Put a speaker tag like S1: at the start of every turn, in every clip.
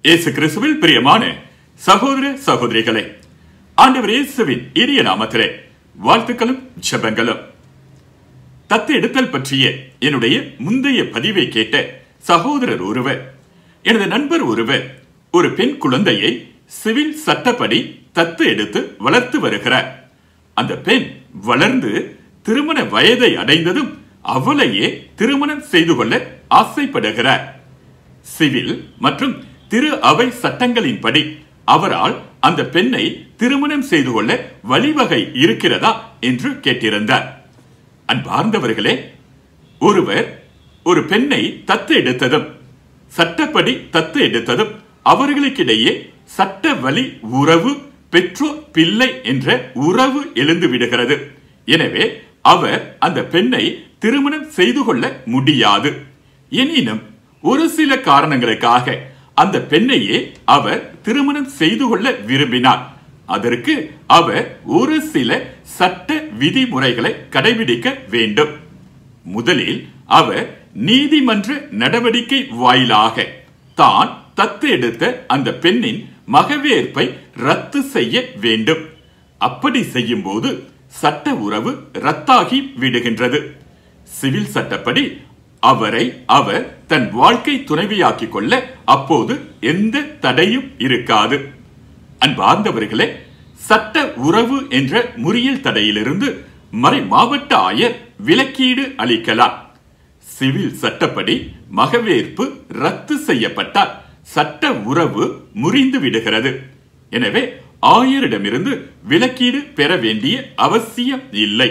S1: இயேசு கிறிஸ்துவில் பிரியமான சகோதர சகோதரிகளே ஆண்டவர் இயேசுவின் இனிய நாமத்திலே வாழ்த்துக்களும் ஜெபங்களும் தத்து எடுத்தல் பற்றிய என்னுடைய முந்தைய பதிவை கேட்ட சகோதரர் ஒருவர் எனது நண்பர் ஒருவர் ஒரு பெண் குழந்தையை சிவில் சட்டப்படி தத்து எடுத்து வளர்த்து வருகிறார் அந்த பெண் வளர்ந்து திருமண வயதை அடைந்ததும் அவளையே திருமணம் செய்து கொள்ள ஆசைப்படுகிறார் சிவில் மற்றும் திரு அவை சட்டங்களின்படி அவரால் அந்த பெண்ணை திருமணம் செய்து கொள்ள வழிவகை இருக்கிறதா என்று கேட்டிருந்தார் அன்பார்ந்தவர்களே ஒருவர் ஒரு பெண்ணை தத்து எடுத்ததும் சட்டப்படி தத்து எடுத்ததும் அவர்களுக்கிடையே சட்ட வழி உறவு பெற்றோர் பிள்ளை என்ற உறவு எழுந்து விடுகிறது எனவே அவர் அந்த பெண்ணை திருமணம் செய்து கொள்ள முடியாது எனினும் ஒரு சில காரணங்களுக்காக அந்த பெண்ணையே அவர் திருமணம் செய்து கொள்ள விரும்பினார் அதற்கு அவர் ஒரு சில சட்ட விதிமுறைகளை கடைபிடிக்க வேண்டும் முதலில் அவர் நீதிமன்ற நடவடிக்கை வாயிலாக தான் தத்து எடுத்த அந்த பெண்ணின் மகவேற்பை ரத்து செய்ய வேண்டும் அப்படி செய்யும் போது சட்ட உறவு ரத்தாகி விடுகின்றது சிவில் சட்டப்படி அவரை அவர் தன் வாழ்க்கை துணைவியாக்கிக் கொள்ள அப்போது எந்த தடையும் இருக்காது அன்பார்ந்தவர்களே சட்ட உறவு என்ற முறியல் தடையிலிருந்து மறை மாவட்ட ஆயர் விலக்கீடு அளிக்கலாம் சிவில் சட்டப்படி மகவேற்பு ரத்து செய்யப்பட்டால் சட்ட உறவு முறிந்து விடுகிறது எனவே ஆயரிடமிருந்து விலக்கீடு பெற வேண்டிய அவசியம் இல்லை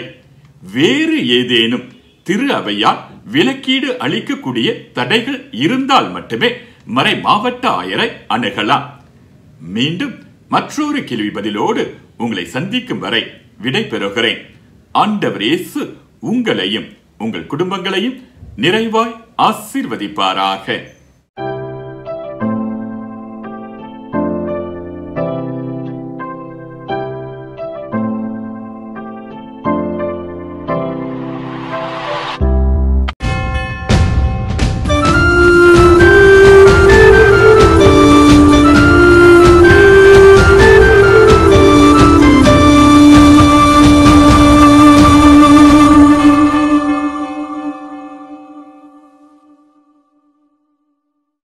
S1: வேறு ஏதேனும் திரு அவையால் விலக்கீடு அளிக்கக்கூடிய தடைகள் இருந்தால் மட்டுமே மறை மாவட்ட ஆயரை அணுகலாம் மீண்டும் மற்றொரு கேள்வி பதிலோடு உங்களை சந்திக்கும் வரை விடை பெறுகிறேன் ஆண்டவர் இயேசு உங்களையும் உங்கள் குடும்பங்களையும் நிறைவாய் ஆசீர்வதிப்பாராக